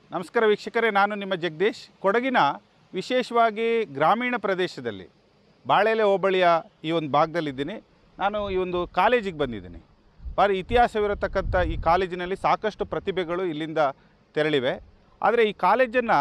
ನಮಸ್ಕಾರ ವೀಕ್ಷಕರೇ ನಾನು ನಿಮ್ಮ ಜಗದೀಶ್ ಕೊಡಗಿನ ವಿಶೇಷವಾಗಿ ಗ್ರಾಮೀಣ ಪ್ರದೇಶದಲ್ಲಿ ಬಾಳೆಲೆ ಹೋಬಳಿಯ ಈ ಒಂದು ಭಾಗದಲ್ಲಿದ್ದೀನಿ ನಾನು ಈ ಒಂದು ಕಾಲೇಜಿಗೆ ಬಂದಿದ್ದೀನಿ ಭಾರಿ ಇತಿಹಾಸವಿರತಕ್ಕಂಥ ಈ ಕಾಲೇಜಿನಲ್ಲಿ ಸಾಕಷ್ಟು ಪ್ರತಿಭೆಗಳು ಇಲ್ಲಿಂದ ತೆರಳಿವೆ ಆದರೆ ಈ ಕಾಲೇಜನ್ನು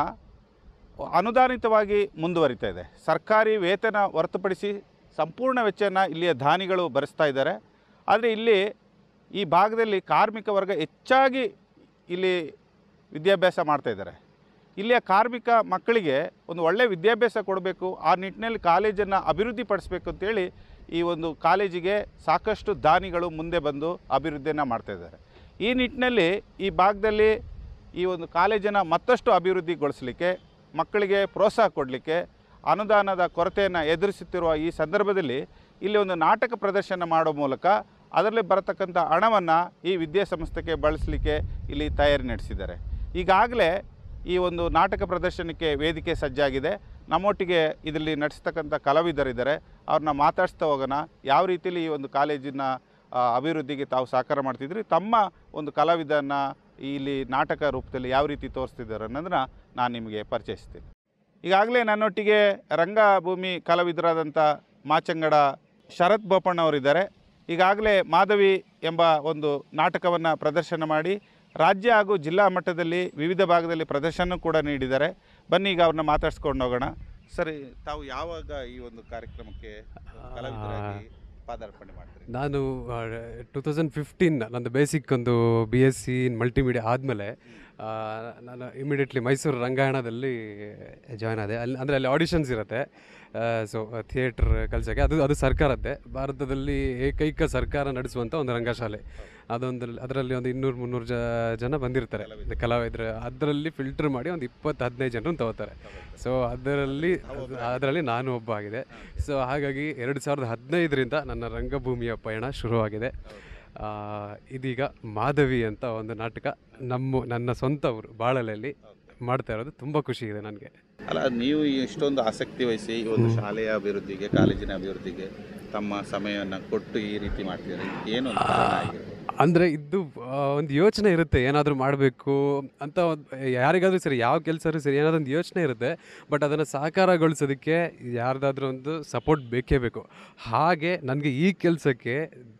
ಅನುದಾನಿತವಾಗಿ ಮುಂದುವರಿತಾ ಇದೆ ಸರ್ಕಾರಿ ವೇತನ ಹೊರತುಪಡಿಸಿ ಸಂಪೂರ್ಣ ವೆಚ್ಚವನ್ನು ಇಲ್ಲಿಯ ದಾನಿಗಳು ಭರಿಸ್ತಾ ಇದ್ದಾರೆ ಆದರೆ ಇಲ್ಲಿ ಈ ಭಾಗದಲ್ಲಿ ಕಾರ್ಮಿಕ ವರ್ಗ ಹೆಚ್ಚಾಗಿ ಇಲ್ಲಿ ವಿದ್ಯಾಭ್ಯಾಸ ಮಾಡ್ತಾ ಇದ್ದಾರೆ ಇಲ್ಲಿಯ ಕಾರ್ಮಿಕ ಮಕ್ಕಳಿಗೆ ಒಂದು ಒಳ್ಳೆಯ ವಿದ್ಯಾಭ್ಯಾಸ ಕೊಡಬೇಕು ಆ ನಿಟ್ಟಿನಲ್ಲಿ ಕಾಲೇಜನ್ನು ಅಭಿವೃದ್ಧಿಪಡಿಸಬೇಕು ಅಂತೇಳಿ ಈ ಒಂದು ಕಾಲೇಜಿಗೆ ಸಾಕಷ್ಟು ದಾನಿಗಳು ಮುಂದೆ ಬಂದು ಅಭಿವೃದ್ಧಿಯನ್ನು ಮಾಡ್ತಾ ಇದ್ದಾರೆ ಈ ನಿಟ್ಟಿನಲ್ಲಿ ಈ ಭಾಗದಲ್ಲಿ ಈ ಒಂದು ಕಾಲೇಜನ್ನು ಮತ್ತಷ್ಟು ಅಭಿವೃದ್ಧಿಗೊಳಿಸಲಿಕ್ಕೆ ಮಕ್ಕಳಿಗೆ ಪ್ರೋತ್ಸಾಹ ಕೊಡಲಿಕ್ಕೆ ಅನುದಾನದ ಕೊರತೆಯನ್ನು ಎದುರಿಸುತ್ತಿರುವ ಈ ಸಂದರ್ಭದಲ್ಲಿ ಇಲ್ಲಿ ಒಂದು ನಾಟಕ ಪ್ರದರ್ಶನ ಮಾಡೋ ಮೂಲಕ ಅದರಲ್ಲಿ ಬರತಕ್ಕಂಥ ಹಣವನ್ನು ಈ ವಿದ್ಯಾಸಂಸ್ಥೆಗೆ ಬಳಸಲಿಕ್ಕೆ ಇಲ್ಲಿ ತಯಾರಿ ನಡೆಸಿದ್ದಾರೆ ಈಗಾಗಲೇ ಈ ಒಂದು ನಾಟಕ ಪ್ರದರ್ಶನಕ್ಕೆ ವೇದಿಕೆ ಸಜ್ಜಾಗಿದೆ ನಮ್ಮೊಟ್ಟಿಗೆ ಇದರಲ್ಲಿ ನಡೆಸ್ತಕ್ಕಂಥ ಕಲಾವಿದರಿದ್ದಾರೆ ಅವ್ರನ್ನ ಮಾತಾಡಿಸ್ತಾ ಹೋಗೋಣ ಯಾವ ರೀತಿಯಲ್ಲಿ ಈ ಒಂದು ಕಾಲೇಜಿನ ಆ, ಅಭಿವೃದ್ಧಿಗೆ ತಾವು ಸಹಕಾರ ಮಾಡ್ತಿದ್ರಿ ತಮ್ಮ ಒಂದು ಕಲಾವಿದನ ಇಲ್ಲಿ ನಾಟಕ ರೂಪದಲ್ಲಿ ಯಾವ ರೀತಿ ತೋರಿಸ್ತಿದ್ದಾರೆ ಅನ್ನೋದನ್ನ ನಾನು ನಿಮಗೆ ಪರಿಚಯಿಸ್ತೀನಿ ಈಗಾಗಲೇ ನನ್ನೊಟ್ಟಿಗೆ ರಂಗಭೂಮಿ ಕಲಾವಿದರಾದಂಥ ಮಾಚಂಗಡ ಶರತ್ ಬೋಪಣ್ಣವರಿದ್ದಾರೆ ಈಗಾಗಲೇ ಮಾಧವಿ ಎಂಬ ಒಂದು ನಾಟಕವನ್ನು ಪ್ರದರ್ಶನ ಮಾಡಿ ರಾಜ್ಯ ಹಾಗೂ ಜಿಲ್ಲಾ ಮಟ್ಟದಲ್ಲಿ ವಿವಿಧ ಭಾಗದಲ್ಲಿ ಪ್ರದರ್ಶನ ಕೂಡ ನೀಡಿದ್ದಾರೆ ಬನ್ನಿ ಈಗ ಅವ್ರನ್ನ ಮಾತಾಡ್ಸ್ಕೊಂಡು ಹೋಗೋಣ ಸರಿ ತಾವು ಯಾವಾಗ ಈ ಒಂದು ಕಾರ್ಯಕ್ರಮಕ್ಕೆ ಕಲಾವಿದರಾಗಿ ಪಾದಾರ್ಪಣೆ ಮಾಡ್ತೀರಿ ನಾನು ಟೂ ತೌಸಂಡ್ ಫಿಫ್ಟೀನ್ ನಂದು ಬೇಸಿಕ್ ಒಂದು B S C in multimedia ಆದಮೇಲೆ ನಾನು ಇಮಿಡಿಯೇಟ್ಲಿ ಮೈಸೂರು ರಂಗಾಯಣದಲ್ಲಿ ಜಾಯ್ನ್ ಆದೆ ಅಲ್ಲಿ ಅಂದರೆ ಅಲ್ಲಿ ಆಡಿಷನ್ಸ್ ಇರುತ್ತೆ ಸೊ ಥಿಯೇಟ್ರ್ ಕಲ್ಸೋಕ್ಕೆ ಅದು ಅದು ಸರ್ಕಾರದ್ದೇ ಭಾರತದಲ್ಲಿ ಏಕೈಕ ಸರ್ಕಾರ ನಡೆಸುವಂಥ ಒಂದು ರಂಗಶಾಲೆ ಅದೊಂದು ಅದರಲ್ಲಿ ಒಂದು ಇನ್ನೂರು ಮುನ್ನೂರು ಜ ಜನ ಬಂದಿರ್ತಾರೆ ಕಲಾವಿದರು ಅದರಲ್ಲಿ ಫಿಲ್ಟರ್ ಮಾಡಿ ಒಂದು ಇಪ್ಪತ್ತು ಹದಿನೈದು ಜನರನ್ನು ತಗೋತಾರೆ ಸೊ ಅದರಲ್ಲಿ ಅದರಲ್ಲಿ ನಾನು ಒಬ್ಬ ಆಗಿದೆ ಸೊ ಹಾಗಾಗಿ ಎರಡು ಸಾವಿರದ ಹದಿನೈದರಿಂದ ನನ್ನ ರಂಗಭೂಮಿಯ ಪಯಣ ಶುರುವಾಗಿದೆ ಆ, ಇದೀಗ ಮಾಧವಿ ಅಂತ ಒಂದು ನಾಟಕ ನಮ್ಮ ನನ್ನ ಸ್ವಂತ ಊರು ಬಾಳಲೆಯಲ್ಲಿ ಮಾಡ್ತಾ ಇರೋದು ತುಂಬ ಖುಷಿ ಇದೆ ನನಗೆ ಅಲ್ಲ ನೀವು ಇಷ್ಟೊಂದು ಆಸಕ್ತಿ ವಹಿಸಿ ಈ ಒಂದು ಶಾಲೆಯ ಅಭಿವೃದ್ಧಿಗೆ ಕಾಲೇಜಿನ ಅಭಿವೃದ್ಧಿಗೆ ತಮ್ಮ ಸಮಯವನ್ನು ಕೊಟ್ಟು ಈ ರೀತಿ ಮಾಡ್ತಿದ್ದಾರೆ ಏನು ಒಂದು ಕಾರಣ ಆಗಿರ್ಬೋದು? ಅಂದರೆ ಇದು ಆ, ಒಂದು ಯೋಚನೆ ಇರುತ್ತೆ ಏನಾದರೂ ಮಾಡಬೇಕು ಅಂತ ಒಂದ್- ಯಾರಿಗಾದ್ರೂ ಸರಿ ಯಾವ ಕೆಲಸ ಸರಿ ಏನಾದರೂ ಒಂದು ಯೋಚನೆ ಇರುತ್ತೆ ಬಟ್ ಅದನ್ನು ಸಾಕಾರಗೊಳಿಸೋದಕ್ಕೆ ಯಾರ್ದಾದ್ರೂ ಒಂದು ಸಪೋರ್ಟ್ ಬೇಕೇ ಬೇಕು ಹಾಗೆ ನನಗೆ ಈ ಕೆಲಸಕ್ಕೆ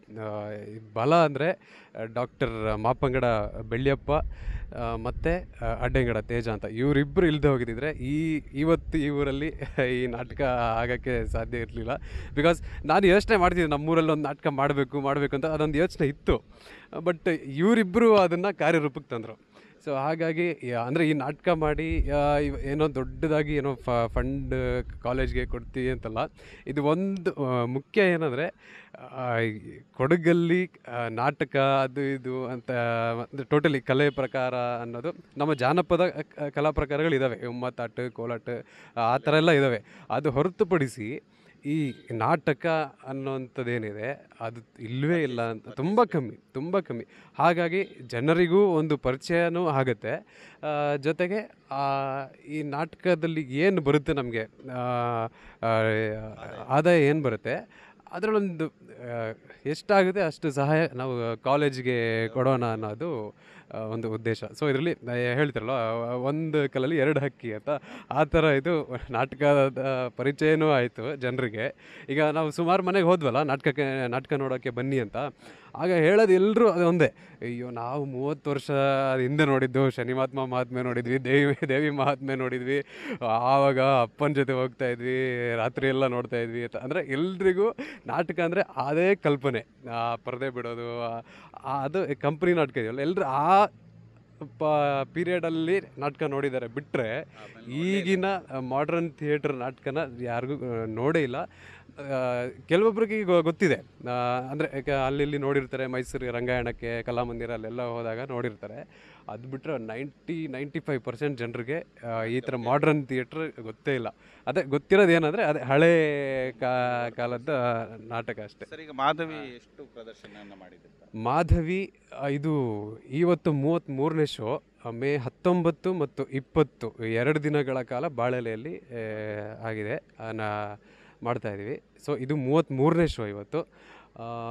ಬಲ ಅಂದರೆ ಡಾಕ್ಟರ್ ಮಾಪಂಗಡ ಬೆಳ್ಳಿಯಪ್ಪ ಮತ್ತು ಅಡ್ಡೆಂಗಡ ತೇಜ ಅಂತ ಇವರಿಬ್ಬರು ಇಲ್ಲದೆ ಹೋಗಿದ್ದಿದ್ರೆ ಈ ಇವತ್ತು ಈ ಊರಲ್ಲಿ ಈ ನಾಟಕ ಆಗೋಕ್ಕೆ ಸಾಧ್ಯ ಇರಲಿಲ್ಲ ಬಿಕಾಸ್ ನಾನು ಯೋಚನೆ ಮಾಡ್ತಿದ್ದೆ ನಮ್ಮೂರಲ್ಲಿ ಒಂದು ನಾಟಕ ಮಾಡಬೇಕು ಮಾಡಬೇಕು ಅಂತ ಅದೊಂದು ಯೋಚನೆ ಇತ್ತು ಬಟ್ ಇವರಿಬ್ಬರು ಅದನ್ನು ಕಾರ್ಯರೂಪಕ್ಕೆ ತಂದರು ಸೊ ಹಾಗಾಗಿ ಅಂದರೆ ಈ ನಾಟಕ ಮಾಡಿ ಆ, ಇವ್- ಏನೋ ದೊಡ್ಡದಾಗಿ ಏನೋ ಫಂಡ್ ಕಾಲೇಜ್ಗೆ ಕೊಡ್ತೀವಿ ಅಂತಲ್ಲ ಇದು ಒಂದು ಆ, ಮುಖ್ಯ ಏನಂದರೆ ಕೊಡಗಲ್ಲಿ ಆ, ನಾಟಕ ಅದು ಇದು ಅಂತ ಅಂದರೆ ಟೋಟಲಿ ಕಲೆ ಪ್ರಕಾರ ಅನ್ನೋದು ನಮ್ಮ ಜಾನಪದ ಕ- ಕಲಾ ಪ್ರಕಾರಗಳಿದ್ದಾವೆ ಉಮ್ಮತ್ತಾಟ ಕೋಲಾಟ ಆ ಥರ ಎಲ್ಲ ಇದ್ದಾವೆ ಅದು ಹೊರತುಪಡಿಸಿ ಈ ನಾಟಕ ಅನ್ನೋಂಥದ್ದೇನಿದೆ ಅದು ಇಲ್ಲವೇ ಇಲ್ಲ ಅಂತ ತುಂಬ ಕಮ್ಮಿ ತುಂಬ ಕಮ್ಮಿ ಹಾಗಾಗಿ ಜನರಿಗೂ ಒಂದು ಪರಿಚಯನೂ ಆಗುತ್ತೆ ಆ, ಜೊತೆಗೆ ಆ, ಈ ನಾಟಕದಲ್ಲಿ ಏನು ಬರುತ್ತೆ ನಮಗೆ ಆದಾಯ ಏನು ಬರುತ್ತೆ ಅದರಲ್ಲೊಂದು ಆ, ಎಷ್ಟಾಗುತ್ತೆ ಅಷ್ಟು ಸಹಾಯ ನಾವು ಕಾಲೇಜಿಗೆ ಕೊಡೋಣ ಅನ್ನೋದು ಆ, ಒಂದು ಉದ್ದೇಶ ಸೊ ಇದರಲ್ಲಿ ಹೇಳ್ತಿರಲ್ಲ ಒಂದು ಕಲ್ಲಲ್ಲಿ ಎರಡು ಹಕ್ಕಿ ಅಂತ ಆ ಥರ ಇದು ನಾಟಕದ ಪರಿಚಯನೂ ಆಯಿತು ಜನರಿಗೆ ಈಗ ನಾವು ಸುಮಾರು ಮನೆಗೆ ಹೋದ್ವಲ್ಲ ನಾಟಕಕ್ಕೆ ನಾಟಕ ನೋಡೋಕ್ಕೆ ಬನ್ನಿ ಅಂತ ಆಗ ಹೇಳೋದು ಎಲ್ಲರೂ ಅದು ಒಂದೇ ಅಯ್ಯೋ ನಾವು ಮೂವತ್ತು ವರ್ಷ ಹಿಂದೆ ನೋಡಿದ್ದು ಶನಿಮಾತ್ಮ ಮಹಾತ್ಮೆ ನೋಡಿದ್ವಿ ದೇವಿ ದೇವಿ ಮಹಾತ್ಮೆ ನೋಡಿದ್ವಿ ಆವಾಗ ಅಪ್ಪನ ಜೊತೆ ಹೋಗ್ತಾ ಇದ್ವಿ ರಾತ್ರಿ ಎಲ್ಲ ನೋಡ್ತಾ ಇದ್ವಿ ಅಂತ ಅಂದರೆ ಎಲ್ರಿಗೂ ನಾಟಕ ಅಂದರೆ ಅದೇ ಕಲ್ಪನೆ ಆ ಪರದೆ ಬಿಡೋದು ಆ- ಆ- ಅದು ಕಂಪ್ನಿ ನಾಟಕ ಇದೆಯಲ್ಲ ಎಲ್ಲರೂ ಆ ಪ ಪೀರಿಯಡಲ್ಲಿ ನಾಟಕ ನೋಡಿದ್ದಾರೆ ಬಿಟ್ಟರೆ ಈಗಿನ ಮಾಡ್ರನ್ ಥಿಯೇಟರ್ ನಾಟಕನ ಯಾರಿಗೂ ಆ, ನೋಡೇ ಇಲ್ಲ ಆ, ಕೆಲವೊಬ್ರಿಗೆ ಗೊ- ಗೊತ್ತಿದೆ ಅಂದರೆ ಅಲ್ಲಿ ಇಲ್ಲಿ ನೋಡಿರ್ತಾರೆ ಮೈಸೂರಿಗೆ ರಂಗಾಯಣಕ್ಕೆ ಕಲಾಮಂದಿರ ಅಲ್ಲೆಲ್ಲ ಹೋದಾಗ ನೋಡಿರ್ತಾರೆ ಅದು ಬಿಟ್ಟರೆ ನೈಂಟಿ ನೈಂಟಿ ಫೈವ್ ಪರ್ಸೆಂಟ್ ಜನರಿಗೆ ಆ, ಈ ಥರ ಮಾಡ್ರನ್ ಥಿಯೇಟ್ರ್ ಗೊತ್ತೇ ಇಲ್ಲ ಅದೇ ಗೊತ್ತಿರೋದು ಏನಂದರೆ ಅದೇ ಹಳೇ ಕಾ ಕಾಲದ ನಾಟಕ ಅಷ್ಟೇ ಸರ್ ಈಗ ಮಾಧವಿ ಎಷ್ಟು ಪ್ರದರ್ಶನವನ್ನು ಮಾಡಿದ್ರು ಮಾಧವಿ ಆ, ಇದು ಇವತ್ತು ಮೂವತ್ತ್ಮೂರನೇ ಶೋ ಆ, ಮೇ ಹತ್ತೊಂಬತ್ತು ಮತ್ತು ಇಪ್ಪತ್ತು ಎರಡು ದಿನಗಳ ಕಾಲ ಬಾಳೆಲೆಯಲ್ಲಿ ಆ, ಆಗಿದೆ ಆ, ನಾ ಮಾಡ್ತಾ ಇದ್ದೀವಿ ಸೊ ಇದು ಮೂವತ್ತ್ಮೂರನೇ ಶೋ ಇವತ್ತು ಆ,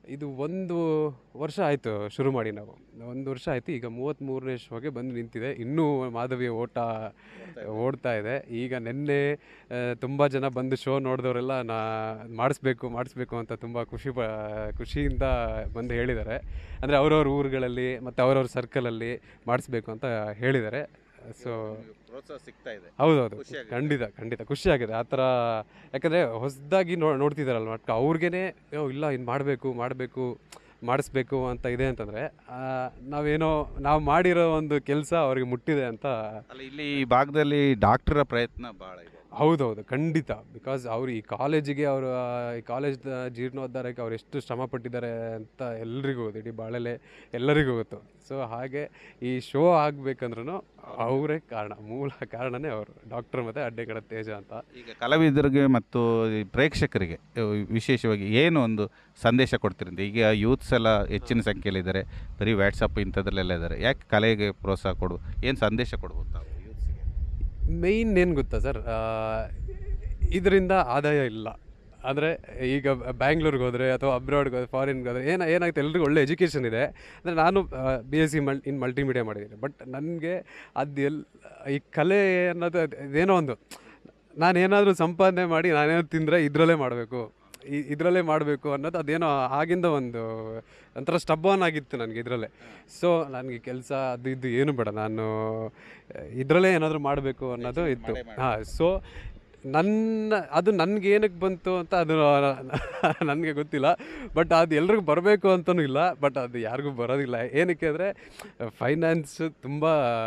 ಇದು ಒಂದು ವರ್ಷ ಆಯಿತು ಶುರು ಮಾಡಿ ನಾವು ಒಂದು ವರ್ಷ ಆಯಿತು ಈಗ ಮೂವತ್ತ್ಮೂರನೇ ಶೋಗೆ ಬಂದು ನಿಂತಿದೆ ಇನ್ನೂ ಮಾಧವಿಯ ಓಟ ಓಡ್ತಾ ಇದೆ ಈಗ ನಿನ್ನೆ ತುಂಬ ಜನ ಬಂದು ಶೋ ನೋಡಿದವರೆಲ್ಲ ನಾ ಮಾಡಿಸ್ಬೇಕು ಮಾಡಿಸ್ಬೇಕು ಅಂತ ತುಂಬ ಖುಷಿ ಪ ಖುಷಿಯಿಂದ ಬಂದು ಹೇಳಿದ್ದಾರೆ ಅಂದರೆ ಅವ್ರವ್ರ ಊರುಗಳಲ್ಲಿ ಮತ್ತು ಅವ್ರವ್ರ ಸರ್ಕಲಲ್ಲಿ ಮಾಡಿಸ್ಬೇಕು ಅಂತ ಹೇಳಿದ್ದಾರೆ ಸೊ ಪ್ರೋತ್ಸಾಹ ಸಿಗ್ತಾ ಇದೆ ಹೌದೌದು ಖುಷಿಯಾಗುತ್ತೆ. ಖಂಡಿತ ಖಂಡಿತ ಖುಷಿಯಾಗಿದೆ ಆ ಥರ ಯಾಕಂದರೆ ಹೊಸದಾಗಿ ನೋ ನೋಡ್ತಿದ್ದಾರಲ್ವ ಅಟ್ಕ ಅವ್ರಿಗೇ ಓ ಇಲ್ಲ ಇನ್ನು ಮಾಡಬೇಕು ಮಾಡಬೇಕು ಮಾಡಿಸ್ಬೇಕು ಅಂತ ಇದೆ ಅಂತಂದರೆ ನಾವೇನೋ ನಾವು ಮಾಡಿರೋ ಒಂದು ಕೆಲಸ ಅವ್ರಿಗೆ ಮುಟ್ಟಿದೆ ಅಂತ ಅಲ್ಲ ಇಲ್ಲಿ ಈ ಭಾಗದಲ್ಲಿ ಡಾಕ್ಟರ ಪ್ರಯತ್ನ ಭಾಳ ಇದೆ ಹೌದೌದು ಖಂಡಿತ ಬಿಕಾಸ್ ಅವರು ಈ ಕಾಲೇಜಿಗೆ ಅವರು ಈ ಕಾಲೇಜ್ ಜೀರ್ಣೋದ್ಧಾರಕ್ಕೆ ಅವ್ರು ಎಷ್ಟು ಶ್ರಮ ಪಟ್ಟಿದ್ದಾರೆ ಅಂತ ಎಲ್ರಿಗೂ ಗೊತ್ತು ಇಡೀ ಬಾಳಲೆ ಎಲ್ಲರಿಗೂ ಗೊತ್ತು ಸೊ ಹಾಗೆ ಈ ಶೋ ಆಗಬೇಕಂದ್ರೂ ಅವರೇ ಕಾರಣ ಮೂಲ ಕಾರಣನೇ ಅವರು ಡಾಕ್ಟರ್ ಮತ್ತು ಅಡ್ಡೆಗಳ ತೇಜ ಅಂತ ಈಗ ಕಲಾವಿದರಿಗೆ ಮತ್ತು ಈ ಪ್ರೇಕ್ಷಕರಿಗೆ ಅಹ್, ವಿಶೇಷವಾಗಿ ಏನು ಒಂದು ಸಂದೇಶ ಕೊಡ್ತಿರಂತೆ ಈಗ ಯೂತ್ಸ್ ಎಲ್ಲ ಹೆಚ್ಚಿನ ಸಂಖ್ಯೆಯಲ್ಲಿದ್ದಾರೆ ಬರೀ ವ್ಯಾಟ್ಸಪ್ ಇಂಥದ್ರಲ್ಲೆಲ್ಲ ಇದ್ದಾರೆ ಯಾಕೆ ಕಲೆಗೆ ಪ್ರೋತ್ಸಾಹ ಕೊಡು ಏನು ಸಂದೇಶ ಕೊಡ್ಬೋದು ತಾವು ಯೂತ್ಸ್ಗೆ ಮೇಯ್ನ್ ಏನು ಗೊತ್ತಾ ಸರ್ ಇದರಿಂದ ಆದಾಯ ಇಲ್ಲ ಅಂದರೆ ಈಗ ಬ್ಯಾಂಗ್ಳೂರ್ಗೆ ಹೋದರೆ ಅಥವಾ ಅಬ್ರಾಡ್ಗೆ ಹೋದ್ರೆ ಫಾರಿನ್ಗೆ ಹೋದರೆ ಏನ ಏನಾಗುತ್ತೆ ಎಲ್ರಿಗೂ ಒಳ್ಳೆ ಎಜುಕೇಷನ್ ಇದೆ ಅಂದರೆ ನಾನು ಬಿ ಎಸ್ ಸಿ ಮಲ್ ಇನ್ ಮಲ್ಟಿಮೀಡಿಯಾ ಮಾಡಿದ್ದೀನಿ ಬಟ್ ನನಗೆ ಅದು ಎಲ್ ಈ ಕಲೆ ಅನ್ನೋದು ಅದ್- ಇದೇನೋ ಒಂದು ನಾನೇನಾದರೂ ಸಂಪಾದನೆ ಮಾಡಿ ನಾನೇನೋ ತಿಂದರೆ ಇದರಲ್ಲೇ ಮಾಡಬೇಕು ಈ ಇದರಲ್ಲೇ ಮಾಡಬೇಕು ಅನ್ನೋದು ಅದೇನೋ ಆಗಿಂದ ಒಂದು ಒಂಥರ ಸ್ಟಬ್ಬಾನ್ ಆಗಿತ್ತು ನನಗೆ ಇದರಲ್ಲೇ ಸೊ ನನಗೆ ಕೆಲಸ ಅದು ಇದು ಏನು ಬೇಡ ನಾನು ಇದರಲ್ಲೇ ಏನಾದರೂ ಮಾಡಬೇಕು ಅನ್ನೋದು ಇತ್ತು ಹಾಂ ಸೊ ನನ್ನ ಅದು ನನಗೆ ಏನಕ್ಕೆ ಬಂತು ಅಂತ ಅದು ನನಗೆ ಗೊತ್ತಿಲ್ಲ ಬಟ್ ಅದು ಎಲ್ರಿಗೂ ಬರಬೇಕು ಅಂತಲೂ ಇಲ್ಲ ಬಟ್ ಅದು ಯಾರಿಗೂ ಬರೋದಿಲ್ಲ ಏನಕ್ಕೆ ಅಂದರೆ ಫೈನಾನ್ಸ್ ತುಂಬ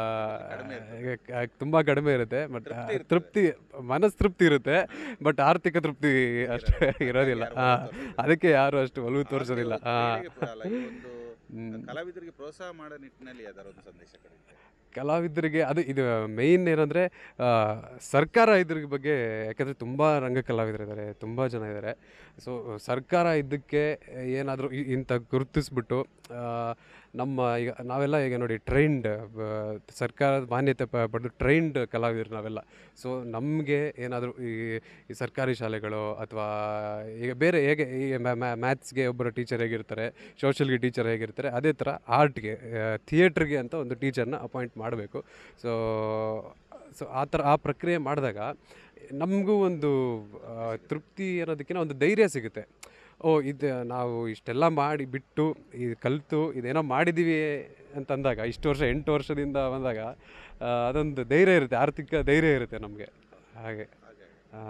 ತುಂಬ ಕಡಿಮೆ ಇರುತ್ತೆ ಬಟ್ ತೃಪ್ತಿ ಮನಸ್ತೃಪ್ತಿ ಇರುತ್ತೆ ಬಟ್ ಆರ್ಥಿಕ ತೃಪ್ತಿ ಅಷ್ಟು ಇರೋದಿಲ್ಲ ಹಾಂ ಅದಕ್ಕೆ ಯಾರು ಅಷ್ಟು ಒಲವು ತೋರಿಸೋದಿಲ್ಲ ಹಾಂ ಕಲಾವಿದರಿಗೆ ಪ್ರೋತ್ಸಾಹ ಮಾಡೋ ನಿಟ್ಟಿನಲ್ಲಿ ಅದರ ಒಂದು ಸಂದೇಶ ಕೊಡಿ ಕಲಾವಿದರಿಗೆ ಅದು ಇದು ಮೇಯ್ನ್ ಏನಂದರೆ ಸರ್ಕಾರ ಇದ್ರ ಬಗ್ಗೆ ಯಾಕಂದರೆ ತುಂಬ ರಂಗ ಕಲಾವಿದರಿದ್ದಾರೆ ತುಂಬ ಜನ ಇದ್ದಾರೆ ಸೊ ಸರ್ಕಾರ ಇದಕ್ಕೆ ಏನಾದರೂ ಇಂಥ ಗುರುತಿಸ್ಬಿಟ್ಟು ಆ, ನಮ್ಮ ಈಗ ನಾವೆಲ್ಲ ಈಗ ನೋಡಿ ಟ್ರೈನ್ಡ್ ಸರ್ಕಾರದ ಮಾನ್ಯತೆ ಪ ಪಡೆದು ಟ್ರೈನ್ಡ್ ಕಲಾವಿದರು ನಾವೆಲ್ಲ ಸೊ ನಮಗೆ ಏನಾದರೂ ಈ ಈ ಸರ್ಕಾರಿ ಶಾಲೆಗಳು ಅಥವಾ ಈಗ ಬೇರೆ ಹೇಗೆ ಈ ಮ್ಯಾಥ್ಸ್ಗೆ ಒಬ್ಬರು ಟೀಚರ್ ಹೇಗಿರ್ತಾರೆ ಸೋಷಲ್ಗೆ ಟೀಚರ್ ಹೇಗಿರ್ತಾರೆ ಅದೇ ಥರ ಆರ್ಟ್ಗೆ ಥಿಯೇಟ್ರಿಗೆ ಅಂತ ಒಂದು ಟೀಚರ್ನ ಅಪಾಯಿಂಟ್ ಮಾಡಬೇಕು ಸೊ ಸೊ ಆ ಥರ ಆ ಪ್ರಕ್ರಿಯೆ ಮಾಡಿದಾಗ ನಮಗೂ ಒಂದು ಆ, ತೃಪ್ತಿ ಅನ್ನೋದಕ್ಕಿಂತ ಒಂದು ಧೈರ್ಯ ಸಿಗುತ್ತೆ ಓ ಇದು ನಾವು ಇಷ್ಟೆಲ್ಲ ಮಾಡಿ ಬಿಟ್ಟು ಇದು ಕಲಿತು ಇದೇನೋ ಮಾಡಿದ್ದೀವಿ ಅಂತಂದಾಗ ಇಷ್ಟು ವರ್ಷ ಎಂಟು ವರ್ಷದಿಂದ ಬಂದಾಗ ಆ, ಅದೊಂದು ಧೈರ್ಯ ಇರುತ್ತೆ ಆರ್ಥಿಕ ಧೈರ್ಯ ಇರುತ್ತೆ ನಮಗೆ ಹಾಗೆ ಆ,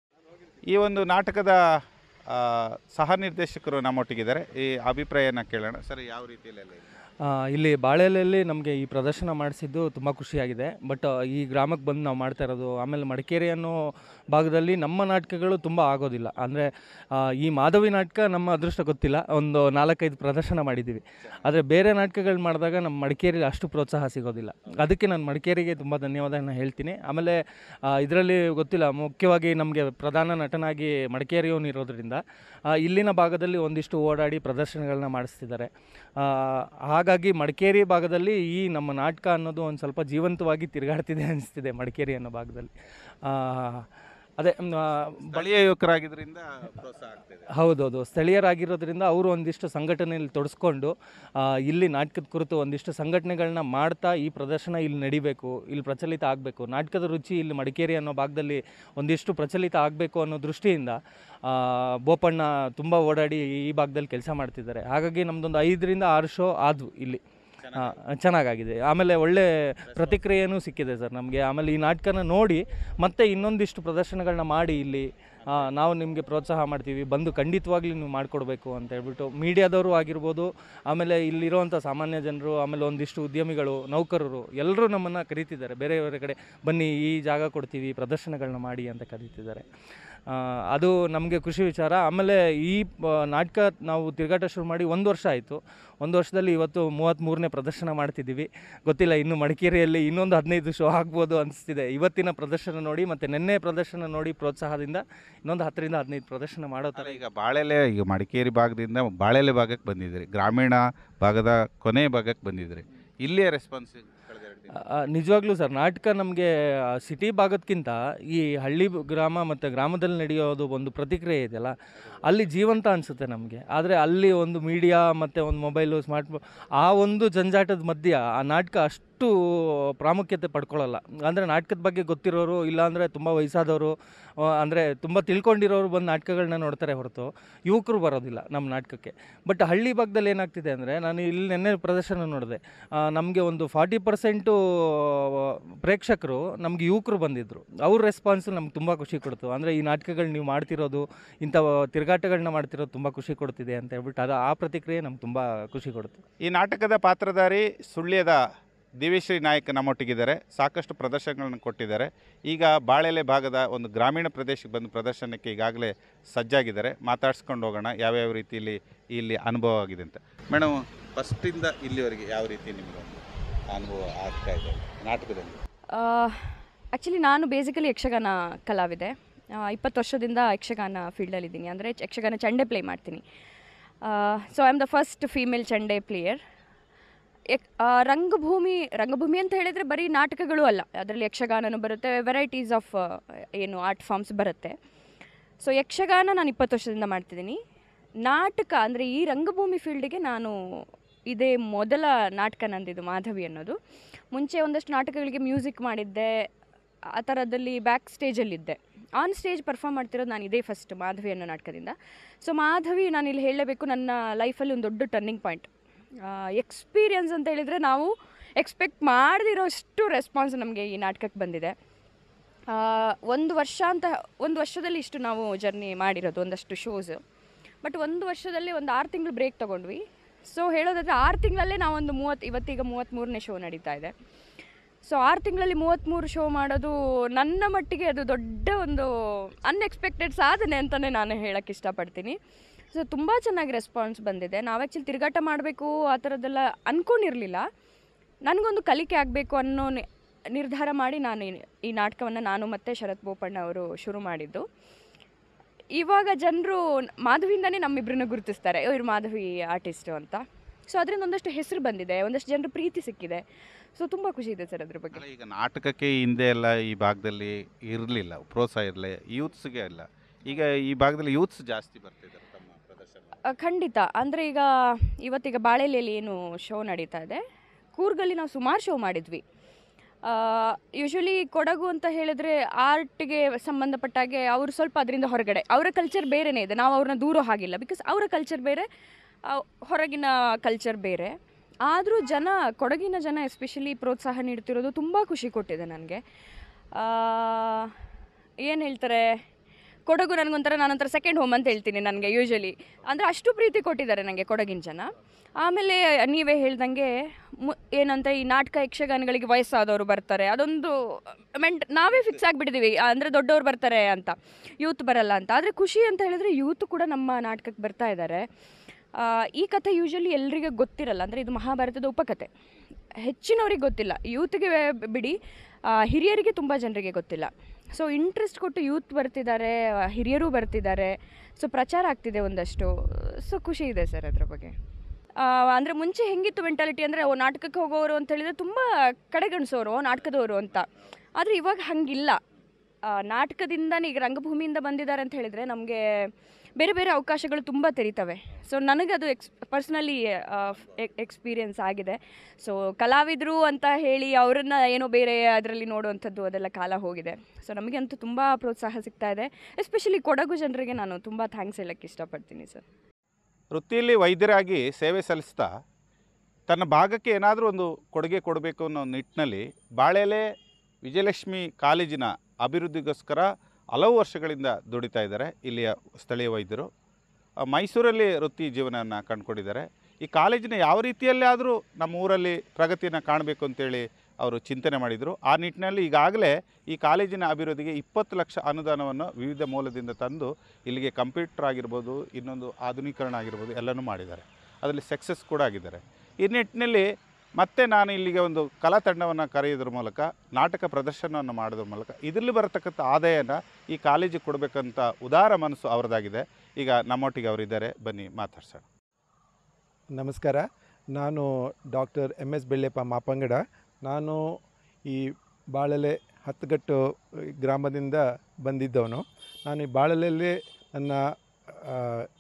ಈ ಒಂದು ನಾಟಕದ ಆ, ಸಹ ನಿರ್ದೇಶಕರು ನಮ್ಮೊಟ್ಟಿಗಿದ್ದಾರೆ ಈ ಅಭಿಪ್ರಾಯನ ಕೇಳೋಣ ಸರ್ ಯಾವ ರೀತಿಯಲ್ಲೆಲ್ಲ ಇದೆ ಆ, ಇಲ್ಲಿ ಬಾಳೆಲೆಯಲ್ಲಿ ನಮಗೆ ಈ ಪ್ರದರ್ಶನ ಮಾಡಿಸಿದ್ದು ತುಂಬ ಖುಷಿಯಾಗಿದೆ ಬಟ್ ಈ ಗ್ರಾಮಕ್ಕೆ ಬಂದು ನಾವು ಮಾಡ್ತಾ ಇರೋದು ಆಮೇಲೆ ಮಡಿಕೇರಿ ಅನ್ನೋ ಭಾಗದಲ್ಲಿ ನಮ್ಮ ನಾಟಕಗಳು ತುಂಬ ಆಗೋದಿಲ್ಲ ಅಂದರೆ ಈ ಮಾಧವಿ ನಾಟಕ ನಮ್ಮ ಅದೃಷ್ಟ ಗೊತ್ತಿಲ್ಲ ಒಂದು ನಾಲ್ಕೈದು ಪ್ರದರ್ಶನ ಮಾಡಿದ್ದೀವಿ ಆದರೆ ಬೇರೆ ನಾಟಕಗಳು ಮಾಡಿದಾಗ ನಮ್ಮ ಮಡಿಕೇರಿಲಿ ಅಷ್ಟು ಪ್ರೋತ್ಸಾಹ ಸಿಗೋದಿಲ್ಲ ಅದಕ್ಕೆ ನಾನು ಮಡಿಕೇರಿಗೆ ತುಂಬ ಧನ್ಯವಾದನ ಹೇಳ್ತೀನಿ ಆಮೇಲೆ ಇದರಲ್ಲಿ ಗೊತ್ತಿಲ್ಲ ಮುಖ್ಯವಾಗಿ ನಮಗೆ ಪ್ರಧಾನ ನಟನಾಗಿ ಮಡಿಕೇರಿಯವನು ಇರೋದ್ರಿಂದ ಆ, ಇಲ್ಲಿನ ಭಾಗದಲ್ಲಿ ಒಂದಿಷ್ಟು ಓಡಾಡಿ ಪ್ರದರ್ಶನಗಳನ್ನ ಮಾಡಿಸ್ತಿದ್ದಾರೆ ಆ, ಹಾಗಾಗಿ ಮಡಿಕೇರಿ ಭಾಗದಲ್ಲಿ ಈ ನಮ್ಮ ನಾಟಕ ಅನ್ನೋದು ಒಂದು ಸ್ವಲ್ಪ ಜೀವಂತವಾಗಿ ತಿರುಗಾಡ್ತಿದೆ ಅನಿಸ್ತಿದೆ ಮಡಿಕೇರಿ ಅನ್ನೋ ಭಾಗದಲ್ಲಿ ಆ, ಅದೇ ಮ್, ಆ, ಸ್ಥಳೀಯ ಯುವಕರಾಗಿದ್ದರಿಂದ ಪ್ರೋತ್ಸಾಹ ಆಗ್ತಿದೆ ಹೌದೌದು ಸ್ಥಳೀಯರಾಗಿರೋದ್ರಿಂದ ಅವರು ಒಂದಿಷ್ಟು ಸಂಘಟನೆಯಲ್ಲಿ ತೊಡಸ್ಕೊಂಡು ಆ, ಇಲ್ಲಿ ನಾಟಕದ ಕುರಿತು ಒಂದಿಷ್ಟು ಸಂಘಟನೆಗಳನ್ನ ಮಾಡ್ತಾ ಈ ಪ್ರದರ್ಶನ ಇಲ್ಲಿ ನಡಿಬೇಕು ಇಲ್ಲಿ ಪ್ರಚಲಿತ ಆಗಬೇಕು ನಾಟಕದ ರುಚಿ ಇಲ್ಲಿ ಮಡಿಕೇರಿ ಅನ್ನೋ ಭಾಗದಲ್ಲಿ ಒಂದಿಷ್ಟು ಪ್ರಚಲಿತ ಆಗಬೇಕು ಅನ್ನೋ ದೃಷ್ಟಿಯಿಂದ ಆ, ಬೋಪಣ್ಣ ತುಂಬ ಓಡಾಡಿ ಈ ಭಾಗದಲ್ಲಿ ಕೆಲಸ ಮಾಡ್ತಿದ್ದಾರೆ ಹಾಗಾಗಿ ನಮ್ಮದೊಂದು ಐದರಿಂದ ಆರು ಶೋ ಆದವು ಇಲ್ಲಿ ಆ, ಚೆನ್ನಾಗಾಗಿದೆ ಆಮೇಲೆ ಒಳ್ಳೆ ಪ್ರತಿಕ್ರಿಯೆನೂ ಸಿಕ್ಕಿದೆ ಸರ್ ನಮಗೆ ಆಮೇಲೆ ಈ ನಾಟಕನ ನೋಡಿ ಮತ್ತೆ ಇನ್ನೊಂದಿಷ್ಟು ಪ್ರದರ್ಶನಗಳನ್ನ ಮಾಡಿ ಇಲ್ಲಿ ಆ, ನಾವು ನಿಮಗೆ ಪ್ರೋತ್ಸಾಹ ಮಾಡ್ತೀವಿ ಬಂದು ಖಂಡಿತವಾಗ್ಲೂ ನೀವು ಮಾಡಿಕೊಡ್ಬೇಕು ಅಂತ ಹೇಳ್ಬಿಟ್ಟು ಮೀಡಿಯಾದವರು ಆಗಿರ್ಬೋದು ಆಮೇಲೆ ಇಲ್ಲಿರುವಂಥ ಸಾಮಾನ್ಯ ಜನರು ಆಮೇಲೆ ಒಂದಿಷ್ಟು ಉದ್ಯಮಿಗಳು ನೌಕರರು ಎಲ್ಲರೂ ನಮ್ಮನ್ನು ಕರೀತಿದ್ದಾರೆ ಬೇರೆ ಬೇರೆ ಕಡೆ ಬನ್ನಿ ಈ ಜಾಗ ಕೊಡ್ತೀವಿ ಪ್ರದರ್ಶನಗಳನ್ನ ಮಾಡಿ ಅಂತ ಕರೀತಿದ್ದಾರೆ ಆ, ಅದು ನಮಗೆ ಖುಷಿ ವಿಚಾರ ಆಮೇಲೆ ಈ ಪ- ನಾಟಕ ನಾವು ತಿರುಗಾಟ ಶುರು ಮಾಡಿ ಒಂದು ವರ್ಷ ಆಯಿತು ಒಂದು ವರ್ಷದಲ್ಲಿ ಇವತ್ತು ಮೂವತ್ತ್ಮೂರನೇ ಪ್ರದರ್ಶನ ಮಾಡ್ತಿದ್ದೀವಿ ಗೊತ್ತಿಲ್ಲ ಇನ್ನು ಮಡಿಕೇರಿಯಲ್ಲಿ ಇನ್ನೊಂದು ಹದಿನೈದು ಶೋ ಆಗ್ಬೋದು ಅನಿಸ್ತಿದೆ ಇವತ್ತಿನ ಪ್ರದರ್ಶನ ನೋಡಿ ಮತ್ತು ನಿನ್ನೆ ಪ್ರದರ್ಶನ ನೋಡಿ ಪ್ರೋತ್ಸಾಹದಿಂದ ಇನ್ನೊಂದು ಹತ್ತರಿಂದ ಹದಿನೈದು ಪ್ರದರ್ಶನ ಮಾಡೋ ಥರ ಅಲ್ಲ, ಈಗ ಬಾಳೆಲೆ ಈಗ ಮಡಿಕೇರಿ ಭಾಗದಿಂದ ಬಾಳೆಲೆ ಭಾಗಕ್ಕೆ ಬಂದಿದ್ದೀರಿ ಗ್ರಾಮೀಣ ಭಾಗದ ಕೊನೆ ಭಾಗಕ್ಕೆ ಬಂದಿದ್ದೀರಿ ಇಲ್ಲಿಯ ರೆಸ್ಪಾನ್ಸ್ ಕಳೆದ ಎರಡು ದಿನ ಆ, ನಿಜವಾಗ್ಲೂ ಸರ್ ನಾಟಕ ನಮಗೆ ಸಿಟಿ ಭಾಗದಕ್ಕಿಂತ ಈ ಹಳ್ಳಿ ಬ- ಗ್ರಾಮ ಮತ್ತು ಗ್ರಾಮದಲ್ಲಿ ನಡೆಯೋದು ಒಂದು ಪ್ರತಿಕ್ರಿಯೆ ಇದೆಯಲ್ಲ ಅಲ್ಲಿ ಜೀವಂತ ಅನಿಸುತ್ತೆ ನಮಗೆ ಆದರೆ ಅಲ್ಲಿ ಒಂದು ಮೀಡಿಯಾ ಮತ್ತು ಒಂದು ಮೊಬೈಲು ಸ್ಮಾರ್ಟ್ ಆ ಒಂದು ಜಂಜಾಟದ ಮಧ್ಯ ಆ ನಾಟಕ ಅಷ್ಟು ಪ್ರಾಮುಖ್ಯತೆ ಪಡ್ಕೊಳ್ಳಲ್ಲ ಅಂದರೆ ನಾಟಕದ ಬಗ್ಗೆ ಗೊತ್ತಿರೋರು ಇಲ್ಲಾಂದರೆ ತುಂಬ ವಯಸ್ಸಾದವರು ಅಂದರೆ ತುಂಬ ತಿಳ್ಕೊಂಡಿರೋರು ಬಂದು ನಾಟಕಗಳನ್ನ ನೋಡ್ತಾರೆ ಹೊರತು ಯುವಕರು ಬರೋದಿಲ್ಲ ನಮ್ಮ ನಾಟಕಕ್ಕೆ ಬಟ್ ಹಳ್ಳಿ ಭಾಗದಲ್ಲಿ ಏನಾಗ್ತಿದೆ ಅಂದರೆ ನಾನು ಇಲ್ಲಿ ನಿನ್ನೆ ಪ್ರದರ್ಶನ ನೋಡಿದೆ ನಮಗೆ ಒಂದು ಫಾರ್ಟಿ ಪರ್ಸೆಂಟು ಪ್ರೇಕ್ಷಕರು ನಮಗೆ ಯುವಕರು ಬಂದಿದ್ದರು ಅವ್ರ ರೆಸ್ಪಾನ್ಸ್ ನಮ್ಗೆ ತುಂಬ ಖುಷಿ ಕೊಡ್ತು ಅಂದರೆ ಈ ನಾಟಕಗಳು ನೀವು ಮಾಡ್ತಿರೋದು ಇಂಥ ತಿರುಗಾಟಗಳನ್ನ ಮಾಡ್ತಿರೋದು ತುಂಬ ಖುಷಿ ಕೊಡ್ತಿದೆ ಅಂತ ಹೇಳ್ಬಿಟ್ಟು ಅದು ಆ ಪ್ರತಿಕ್ರಿಯೆ ನಮ್ಗೆ ತುಂಬ ಖುಷಿ ಕೊಡ್ತು ಈ ನಾಟಕದ ಪಾತ್ರಧಾರಿ ಸುಳ್ಯದ ದಿವ್ಯಶ್ರೀ ನಾಯಕ್ ನಮ್ಮೊಟ್ಟಿಗಿದ್ದಾರೆ ಸಾಕಷ್ಟು ಪ್ರದರ್ಶನಗಳನ್ನು ಕೊಟ್ಟಿದ್ದಾರೆ ಈಗ ಬಾಳೆಲೆ ಭಾಗದ ಒಂದು ಗ್ರಾಮೀಣ ಪ್ರದೇಶಕ್ಕೆ ಬಂದು ಪ್ರದರ್ಶನಕ್ಕೆ ಈಗಾಗಲೇ ಸಜ್ಜಾಗಿದ್ದಾರೆ ಮಾತಾಡ್ಸ್ಕೊಂಡು ಹೋಗೋಣ ಯಾವ್ಯಾವ ರೀತಿಯಲ್ಲಿ ಇಲ್ಲಿ ಅನುಭವ ಆಗಿದೆ ಅಂತ ಮೇಡಮ್ ಫಸ್ಟಿಂದ ಇಲ್ಲಿವರೆಗೆ ಯಾವ ರೀತಿ ನಿಮಗೆ ಒಂದು ಅನುಭವ ಆಗ್ತಾ ಇದೆ ನಾಟಕದಲ್ಲಿ ಆ್ಯಕ್ಚುಲಿ ನಾನು ಬೇಸಿಕಲಿ ಯಕ್ಷಗಾನ ಕಲಾವಿದೆ ಇಪ್ಪತ್ತು ವರ್ಷದಿಂದ ಯಕ್ಷಗಾನ ಫೀಲ್ಡಲ್ಲಿದ್ದೀನಿ ಅಂದರೆ ಯಕ್ಷಗಾನ ಚಂಡೆ ಪ್ಲೇ ಮಾಡ್ತೀನಿ so I am the first female chende player ಯಕ್ ಆ, ರಂಗಭೂಮಿ ರಂಗಭೂಮಿ ಅಂತ ಹೇಳಿದರೆ ಬರೀ ನಾಟಕಗಳು ಅಲ್ಲ ಅದರಲ್ಲಿ ಯಕ್ಷಗಾನನೂ ಬರುತ್ತೆ ವೆರೈಟೀಸ್ ಆಫ್ ಏನು ಆರ್ಟ್ ಫಾರ್ಮ್ಸ್ ಬರುತ್ತೆ ಸೊ ಯಕ್ಷಗಾನ ನಾನು ಇಪ್ಪತ್ತು ವರ್ಷದಿಂದ ಮಾಡ್ತಿದ್ದೀನಿ ನಾಟಕ ಅಂದರೆ ಈ ರಂಗಭೂಮಿ ಫೀಲ್ಡಿಗೆ ನಾನು ಇದೇ ಮೊದಲ ನಾಟಕ ನಂದಿದ್ದು ಮಾಧವಿ ಅನ್ನೋದು ಮುಂಚೆ ಒಂದಷ್ಟು ನಾಟಕಗಳಿಗೆ ಮ್ಯೂಸಿಕ್ ಮಾಡಿದ್ದೆ ಆ ಥರದಲ್ಲಿ ಬ್ಯಾಕ್ ಸ್ಟೇಜಲ್ಲಿದ್ದೆ ಆನ್ ಸ್ಟೇಜ್ ಪರ್ಫಾರ್ಮ್ ಮಾಡ್ತಿರೋದು ನಾನು ಇದೇ ಫಸ್ಟ್ ಮಾಧವಿ ಅನ್ನೋ ನಾಟಕದಿಂದ ಸೊ ಮಾಧವಿ ನಾನು ಇಲ್ಲಿ ಹೇಳಬೇಕು ನನ್ನ ಲೈಫಲ್ಲಿ ಒಂದು ದೊಡ್ಡ ಟರ್ನಿಂಗ್ ಪಾಯಿಂಟ್ ಎಕ್ಸ್ಪೀರಿಯನ್ಸ್ ಅಂತ ಹೇಳಿದರೆ ನಾವು ಎಕ್ಸ್ಪೆಕ್ಟ್ ಮಾಡದಿರೋಷ್ಟು ರೆಸ್ಪಾನ್ಸ್ ನಮಗೆ ಈ ನಾಟಕಕ್ಕೆ ಬಂದಿದೆ ಆ, ಒಂದು ವರ್ಷ ಅಂತ ಒಂದು ವರ್ಷದಲ್ಲಿ ಇಷ್ಟು ನಾವು ಜರ್ನಿ ಮಾಡಿರೋದು ಒಂದಷ್ಟು ಶೋಸ್ ಬಟ್ ಒಂದು ವರ್ಷದಲ್ಲಿ ಒಂದು ಆರು ತಿಂಗಳು ಬ್ರೇಕ್ ತೊಗೊಂಡ್ವಿ ಸೊ ಹೇಳೋದಾದರೆ ಆರು ತಿಂಗಳಲ್ಲೇ ನಾವೊಂದು ಮೂವತ್ತು ಇವತ್ತೀಗ ಮೂವತ್ತ್ಮೂರನೇ ಶೋ ನಡೀತಾ ಇದೆ ಸೊ ಆರು ತಿಂಗಳಲ್ಲಿ ಮೂವತ್ತ್ಮೂರು ಶೋ ಮಾಡೋದು ನನ್ನ ಮಟ್ಟಿಗೆ ಅದು ದೊಡ್ಡ ಒಂದು ಅನ್ಎಕ್ಸ್ಪೆಕ್ಟೆಡ್ ಸಾಧನೆ ಅಂತಲೇ ನಾನು ಹೇಳೋಕ್ಕೆ ಇಷ್ಟಪಡ್ತೀನಿ ಸೊ ತುಂಬ ಚೆನ್ನಾಗಿ ರೆಸ್ಪಾನ್ಸ್ ಬಂದಿದೆ ನಾವು ಆ್ಯಕ್ಚುಲಿ ತಿರುಗಾಟ ಮಾಡಬೇಕು ಆ ಥರದ್ದೆಲ್ಲ ಅಂದ್ಕೊಂಡಿರಲಿಲ್ಲ ನನಗೊಂದು ಕಲಿಕೆ ಆಗಬೇಕು ಅನ್ನೋ ನಿ- ನಿರ್ಧಾರ ಮಾಡಿ ನಾನು ಈ- ಈ ನಾಟಕವನ್ನು ನಾನು ಮತ್ತು ಶರತ್ ಬೋಪಣ್ಣ ಅವರು ಶುರು ಮಾಡಿದ್ದು ಇವಾಗ ಜನರು ಮಾಧವಿಯಿಂದನೇ ನಮ್ಮಿಬ್ಬರನ್ನ ಗುರುತಿಸ್ತಾರೆ ಇವರು ಮಾಧವಿ ಆರ್ಟಿಸ್ಟು ಅಂತ ಸೊ ಅದರಿಂದ ಒಂದಷ್ಟು ಹೆಸರು ಬಂದಿದೆ ಒಂದಷ್ಟು ಜನರ ಪ್ರೀತಿ ಸಿಕ್ಕಿದೆ ಸೊ ತುಂಬ ಖುಷಿ ಇದೆ ಸರ್ ಅದ್ರ ಬಗ್ಗೆ ಅಲ್ಲ, ಈಗ ನಾಟಕಕ್ಕೆ ಹಿಂದೆ ಎಲ್ಲ ಈ ಭಾಗದಲ್ಲಿ ಇರಲಿಲ್ಲ ಪ್ರೋತ್ಸಾಹ ಇರಲಿಲ್ಲ ಯೂತ್ಸ್ಗೆ ಇಲ್ಲ ಈಗ ಈ ಭಾಗದಲ್ಲಿ ಯೂತ್ಸ್ ಜಾಸ್ತಿ ಬರ್ತಿದ್ದಾರೆ ತಮ್ಮ ಪ್ರದರ್ಶನ ಅ, ಖಂಡಿತ ಅಂದರೆ ಈಗ ಇವತ್ತೀಗ ಬಾಳೆಲೆಯಲ್ಲಿ ಏನು ಶೋ ನಡೀತಾ ಇದೆ ಕೂರ್ಗಲ್ಲಿ ನಾವು ಸುಮಾರು ಶೋ ಮಾಡಿದ್ವಿ ಯೂಶ್ವಲಿ ಕೊಡಗು ಅಂತ ಹೇಳಿದ್ರೆ ಆರ್ಟ್ಗೆ ಸಂಬಂಧಪಟ್ಟಾಗೆ ಅವರು ಸ್ವಲ್ಪ ಅದರಿಂದ ಹೊರಗಡೆ ಅವರ ಕಲ್ಚರ್ ಬೇರೆನೇ ಇದೆ ನಾವು ಅವ್ರನ್ನ ದೂರೋ ಹಾಗಿಲ್ಲ ಬಿಕಾಸ್ ಅವರ ಕಲ್ಚರ್ ಬೇರೆ ಆ, ಹೊರಗಿನ ಕಲ್ಚರ್ ಬೇರೆ ಆದರೂ ಜನ ಕೊಡಗಿನ ಜನ ಎಸ್ಪೆಷಲಿ ಪ್ರೋತ್ಸಾಹ ನೀಡ್ತಿರೋದು ತುಂಬ ಖುಷಿ ಕೊಟ್ಟಿದೆ ನನಗೆ ಏನು ಹೇಳ್ತಾರೆ ಕೊಡಗು ನನಗೊಂಥರ ನಾನೊಂಥರ ಸೆಕೆಂಡ್ ಹೋಮ್ ಅಂತ ಹೇಳ್ತೀನಿ ನನಗೆ ಯೂಶ್ವಲಿ ಅಂದರೆ ಅಷ್ಟು ಪ್ರೀತಿ ಕೊಟ್ಟಿದ್ದಾರೆ ನನಗೆ ಕೊಡಗಿನ ಜನ ಆಮೇಲೆ ನೀವೇ ಹೇಳ್ದಂಗೆ ಮು ಏನಂತ ಈ ನಾಟಕ ಯಕ್ಷಗಾನಗಳಿಗೆ ವಯಸ್ಸಾದವರು ಬರ್ತಾರೆ ಅದೊಂದು ಮೆಂಟ್ ನಾವೇ ಫಿಕ್ಸ್ ಆಗಿಬಿಟ್ಟಿದ್ದೀವಿ ಅಂದರೆ ದೊಡ್ಡವ್ರು ಬರ್ತಾರೆ ಅಂತ ಯೂತ್ ಬರಲ್ಲ ಅಂತ ಆದರೆ ಖುಷಿ ಅಂತ ಹೇಳಿದ್ರೆ ಯೂತ್ ಕೂಡ ನಮ್ಮ ನಾಟಕಕ್ಕೆ ಬರ್ತಾ ಇದ್ದಾರೆ ಆ, ಈ ಕಥೆ ಯೂಶ್ವಲಿ ಎಲ್ರಿಗೂ ಗೊತ್ತಿರಲ್ಲ ಅಂದರೆ ಇದು ಮಹಾಭಾರತದ ಉಪಕಥೆ ಹೆಚ್ಚಿನವ್ರಿಗೆ ಗೊತ್ತಿಲ್ಲ ಯೂತ್ಗೆ ಬಿಡಿ ಆ, ಹಿರಿಯರಿಗೆ ತುಂಬ ಜನರಿಗೆ ಗೊತ್ತಿಲ್ಲ ಸೊ ಇಂಟ್ರೆಸ್ಟ್ ಕೊಟ್ಟು ಯೂತ್ ಬರ್ತಿದ್ದಾರೆ ಆ, ಹಿರಿಯರು ಬರ್ತಿದ್ದಾರೆ ಸೊ ಪ್ರಚಾರ ಆಗ್ತಿದೆ ಒಂದಷ್ಟು ಸೊ ಖುಷಿ ಇದೆ ಸರ್ ಅದ್ರ ಬಗ್ಗೆ ಅಂದರೆ ಮುಂಚೆ ಹೆಂಗಿತ್ತು ಮೆಂಟಾಲಿಟಿ ಅಂದರೆ ಓ ನಾಟಕಕ್ಕೆ ಹೋಗೋರು ಅಂತ ಹೇಳಿದ್ರೆ ತುಂಬ ಕಡೆಗಣಿಸೋರು ಓ ನಾಟಕದವರು ಅಂತ ಆದರೆ ಇವಾಗ ಹಂಗಿಲ್ಲ ಆ, ನಾಟಕದಿಂದನೇ ಈಗ ರಂಗಭೂಮಿಯಿಂದ ಬಂದಿದ್ದಾರೆ ಅಂತ ಹೇಳಿದರೆ ನಮಗೆ ಬೇರೆ ಬೇರೆ ಅವಕಾಶಗಳು ತುಂಬ ತೆರೀತವೆ ಸೊ ನನಗದು ಎಕ್ಸ್ ಪರ್ಸ್ನಲಿ ಎಕ್ಸ್ಪೀರಿಯನ್ಸ್ ಆಗಿದೆ ಸೊ ಕಲಾವಿದರು ಅಂತ ಹೇಳಿ ಅವರನ್ನು ಏನೋ ಬೇರೆ ಅದರಲ್ಲಿ ನೋಡುವಂಥದ್ದು ಅದೆಲ್ಲ ಕಾಲ ಹೋಗಿದೆ ಸೊ ನಮಗೆ ಅಂತೂ ತುಂಬ ಪ್ರೋತ್ಸಾಹ ಸಿಗ್ತಾ ಇದೆ ಎಸ್ಪೆಷಲಿ ಕೊಡಗು ಜನರಿಗೆ ನಾನು ತುಂಬ ಥ್ಯಾಂಕ್ಸ್ ಹೇಳೋಕ್ಕೆ ಇಷ್ಟಪಡ್ತೀನಿ ಸರ್ ವೃತ್ತಿಯಲ್ಲಿ ವೈದ್ಯರಾಗಿ ಸೇವೆ ಸಲ್ಲಿಸ್ತಾ ತನ್ನ ಭಾಗಕ್ಕೆ ಏನಾದರೂ ಒಂದು ಕೊಡುಗೆ ಕೊಡಬೇಕು ಅನ್ನೋ ನಿಟ್ಟಿನಲ್ಲಿ ಬಾಳೆಲೆ ವಿಜಯಲಕ್ಷ್ಮಿ ಕಾಲೇಜಿನ ಅಭಿವೃದ್ಧಿಗೋಸ್ಕರ ಹಲವು ವರ್ಷಗಳಿಂದ ದುಡಿತಾ ಇದ್ದಾರೆ ಇಲ್ಲಿಯ ಸ್ಥಳೀಯ ವೈದ್ಯರು ಆ, ಮೈಸೂರಲ್ಲಿ ವೃತ್ತಿ ಜೀವನವನ್ನು ಕಂಡುಕೊಂಡಿದ್ದಾರೆ ಈ ಕಾಲೇಜಿನ ಯಾವ ರೀತಿಯಲ್ಲಿ ಆದರೂ ನಮ್ಮ ಊರಲ್ಲಿ ಪ್ರಗತಿಯನ್ನು ಕಾಣಬೇಕು ಅಂತೇಳಿ ಅವರು ಚಿಂತನೆ ಮಾಡಿದರು ಆ ನಿಟ್ಟಿನಲ್ಲಿ ಈಗಾಗಲೇ ಈ ಕಾಲೇಜಿನ ಅಭಿವೃದ್ಧಿಗೆ ಇಪ್ಪತ್ತು ಲಕ್ಷ ಅನುದಾನವನ್ನು ವಿವಿಧ ಮೂಲದಿಂದ ತಂದು ಇಲ್ಲಿಗೆ ಕಂಪ್ಯೂಟರ್ ಆಗಿರ್ಬೋದು ಇನ್ನೊಂದು ಆಧುನೀಕರಣ ಆಗಿರ್ಬೋದು ಎಲ್ಲನೂ ಮಾಡಿದ್ದಾರೆ ಅದರಲ್ಲಿ ಸಕ್ಸಸ್ ಕೂಡ ಆಗಿದ್ದಾರೆ ಈ ನಿಟ್ಟಿನಲ್ಲಿ ಮತ್ತೆ ನಾನು ಇಲ್ಲಿಗೆ ಒಂದು ಕಲಾ ತಂಡವನ್ನು ಕರೆಯೋದ್ರ ಮೂಲಕ ನಾಟಕ ಪ್ರದರ್ಶನವನ್ನು ಮಾಡೋದ್ರ ಮೂಲಕ ಇದರಲ್ಲಿ ಬರತಕ್ಕಂಥ ಆದಾಯನ ಈ ಕಾಲೇಜಿಗೆ ಕೊಡಬೇಕಂತ ಉದಾರ ಮನಸ್ಸು ಅವರದಾಗಿದೆ ಈಗ ನಮ್ಮೊಟ್ಟಿಗೆ ಅವರಿದ್ದಾರೆ ಬನ್ನಿ ಮಾತಾಡ್ಸೋಣ ನಮಸ್ಕಾರ ನಾನು doctor M S Belleppa Mapangada ನಾನು ಈ ಬಾಳಲೆ ಹತ್ತಗಟ್ಟು ಗ್ರಾಮದಿಂದ ಬಂದಿದ್ದವನು ನಾನು ಈ ಬಾಳಲೆಯಲ್ಲಿ ನನ್ನ ಆ,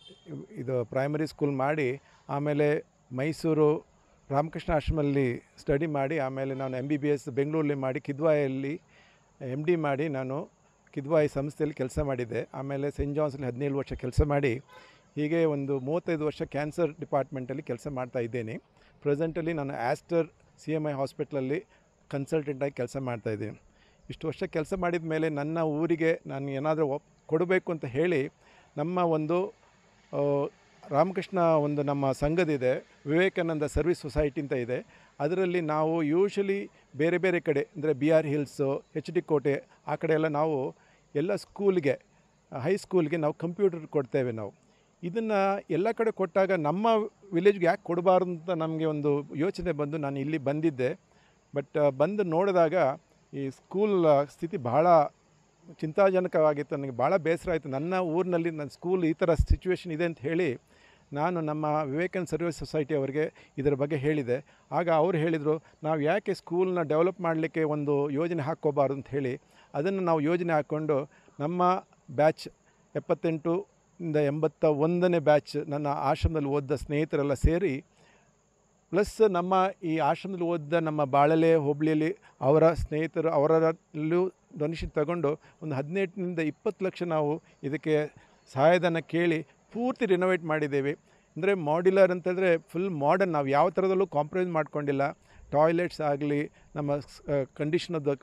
ಇದು ಪ್ರೈಮರಿ ಸ್ಕೂಲ್ ಮಾಡಿ ಆಮೇಲೆ ಮೈಸೂರು ರಾಮಕೃಷ್ಣ ಆಶ್ರಮಲ್ಲಿ ಸ್ಟಡಿ ಮಾಡಿ ಆಮೇಲೆ ನಾನು ಎಮ್ ಬಿ ಬಿ ಎಸ್ ಬೆಂಗಳೂರಲ್ಲಿ ಮಾಡಿ ಕಿದ್ವಾಯಲ್ಲಿ ಎಮ್ ಡಿ ಮಾಡಿ ನಾನು ಕಿದ್ವಾಯಿ ಸಂಸ್ಥೆಯಲ್ಲಿ ಕೆಲಸ ಮಾಡಿದ್ದೆ ಆಮೇಲೆ ಸೆಂಟ್ ಜಾನ್ಸಲ್ಲಿ ಹದಿನೇಳು ವರ್ಷ ಕೆಲಸ ಮಾಡಿ ಹೀಗೆ ಒಂದು ಮೂವತ್ತೈದು ವರ್ಷ ಕ್ಯಾನ್ಸರ್ ಡಿಪಾರ್ಟ್ಮೆಂಟಲ್ಲಿ ಕೆಲಸ ಮಾಡ್ತಾ ಇದ್ದೇನೆ ಪ್ರೆಸೆಂಟಲ್ಲಿ ನಾನು ಆಸ್ಟರ್ ಸಿ ಎಮ್ ಐ ಹಾಸ್ಪಿಟ್ಲಲ್ಲಿ ಕನ್ಸಲ್ಟೆಂಟಾಗಿ ಕೆಲಸ ಮಾಡ್ತಾಯಿದ್ದೀನಿ ಇಷ್ಟು ವರ್ಷ ಕೆಲಸ ಮಾಡಿದ ಮೇಲೆ ನನ್ನ ಊರಿಗೆ ನಾನು ಏನಾದರೂ ಒಪ್ ಕೊಡಬೇಕು ಅಂತ ಹೇಳಿ ನಮ್ಮ ಒಂದು ಆ, ರಾಮಕೃಷ್ಣ ಒಂದು ನಮ್ಮ ಸಂಘದಿದೆ ವಿವೇಕಾನಂದ ಸರ್ವಿಸ್ ಸೊಸೈಟಿ ಅಂತ ಇದೆ ಅದರಲ್ಲಿ ನಾವು ಯೂಶಲಿ ಬೇರೆ ಬೇರೆ ಕಡೆ ಅಂದರೆ B R hills H D Kote ಆ ಕಡೆ ಎಲ್ಲ ನಾವು ಎಲ್ಲ ಸ್ಕೂಲ್ಗೆ ಹೈಸ್ಕೂಲ್ಗೆ ನಾವು ಕಂಪ್ಯೂಟರ್ ಕೊಡ್ತೇವೆ ನಾವು ಇದನ್ನು ಎಲ್ಲ ಕಡೆ ಕೊಟ್ಟಾಗ ನಮ್ಮ ವಿಲೇಜ್ಗೆ ಯಾಕೆ ಕೊಡಬಾರ್ದು ಅಂತ ನಮಗೆ ಒಂದು ಯೋಚನೆ ಬಂದು ನಾನು ಇಲ್ಲಿ ಬಂದಿದ್ದೆ ಬಟ್ ಬಂದು ನೋಡಿದಾಗ ಈ ಸ್ಕೂಲ್ ಸ್ಥಿತಿ ಬಹಳ ಚಿಂತಾಜನಕವಾಗಿತ್ತು ನನಗೆ ಭಾಳ ಬೇಸರ ಆಯಿತು ನನ್ನ ಊರಿನಲ್ಲಿ ನನ್ನ ಸ್ಕೂಲ್ ಈ ಥರ ಸಿಚುವೇಶನ್ ಇದೆ ಅಂತ ಹೇಳಿ ನಾನು ನಮ್ಮ ವಿವೇಕಾನಂದ ಸರ್ವಿಸ್ ಸೊಸೈಟಿ ಅವರಿಗೆ ಇದರ ಬಗ್ಗೆ ಹೇಳಿದೆ ಆಗ ಅವರು ಹೇಳಿದರು ನಾವು ಯಾಕೆ ಸ್ಕೂಲ್ನ ಡೆವಲಪ್ ಮಾಡಲಿಕ್ಕೆ ಒಂದು ಯೋಜನೆ ಹಾಕ್ಕೋಬಾರ್ದು ಅಂತ ಹೇಳಿ ಅದನ್ನು ನಾವು ಯೋಜನೆ ಹಾಕ್ಕೊಂಡು ನಮ್ಮ ಬ್ಯಾಚ್ ಎಪ್ಪತ್ತೆಂಟು ಇಂದ ಎಂಬತ್ತ ಒಂದನೇ ಬ್ಯಾಚ್ ನನ್ನ ಆಶ್ರಮದಲ್ಲಿ ಓದಿದ ಸ್ನೇಹಿತರೆಲ್ಲ ಸೇರಿ ಪ್ಲಸ್ ನಮ್ಮ ಈ ಆಶ್ರಮದಲ್ಲಿ ಓದಿದ ನಮ್ಮ ಬಾಳಲೆ ಹೋಬಳಿಯಲ್ಲಿ ಅವರ ಸ್ನೇಹಿತರು ಅವರಲ್ಲೂ ಡೊನೇಷನ್ ತಗೊಂಡು ಒಂದು ಹದಿನೆಂಟರಿಂದ ಇಪ್ಪತ್ತು ಲಕ್ಷ ನಾವು ಇದಕ್ಕೆ ಸಹಾಯಧನ ಕೇಳಿ ಪೂರ್ತಿ ರಿನೋವೇಟ್ ಮಾಡಿದ್ದೇವೆ ಅಂದರೆ ಮಾಡ್ಯುಲರ್ ಅಂತಂದರೆ ಫುಲ್ ಮಾಡರ್ನ್ ನಾವು ಯಾವ ಥರದಲ್ಲೂ ಕಾಂಪ್ರಮೈಸ್ ಮಾಡ್ಕೊಂಡಿಲ್ಲ ಟಾಯ್ಲೆಟ್ಸ್ ಆಗಲಿ ನಮ್ಮ ಕಂಡೀಷನ್ ಆಫ್ ದ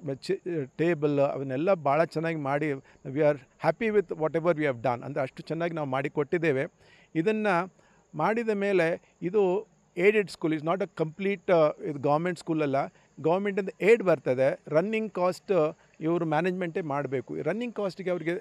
ಟೇಬಲ್ ಅವನ್ನೆಲ್ಲ ಭಾಳ ಚೆನ್ನಾಗಿ ಮಾಡಿ we are happy with whatever we have done ಅಂದರೆ ಅಷ್ಟು ಚೆನ್ನಾಗಿ ನಾವು ಮಾಡಿ ಕೊಟ್ಟಿದ್ದೇವೆ ಇದನ್ನು ಮಾಡಿದ ಮೇಲೆ ಇದು aided school is not a complete ಇದು ಗೌರ್ಮೆಂಟ್ ಸ್ಕೂಲಲ್ಲ ಗೌರ್ಮೆಂಟಿಂದ ಏಡ್ ಬರ್ತದೆ ರನ್ನಿಂಗ್ ಕಾಸ್ಟ್ ಇವರು ಮ್ಯಾನೇಜ್ಮೆಂಟೇ ಮಾಡಬೇಕು ರನ್ನಿಂಗ್ ಕಾಸ್ಟಿಗೆ ಅವರಿಗೆ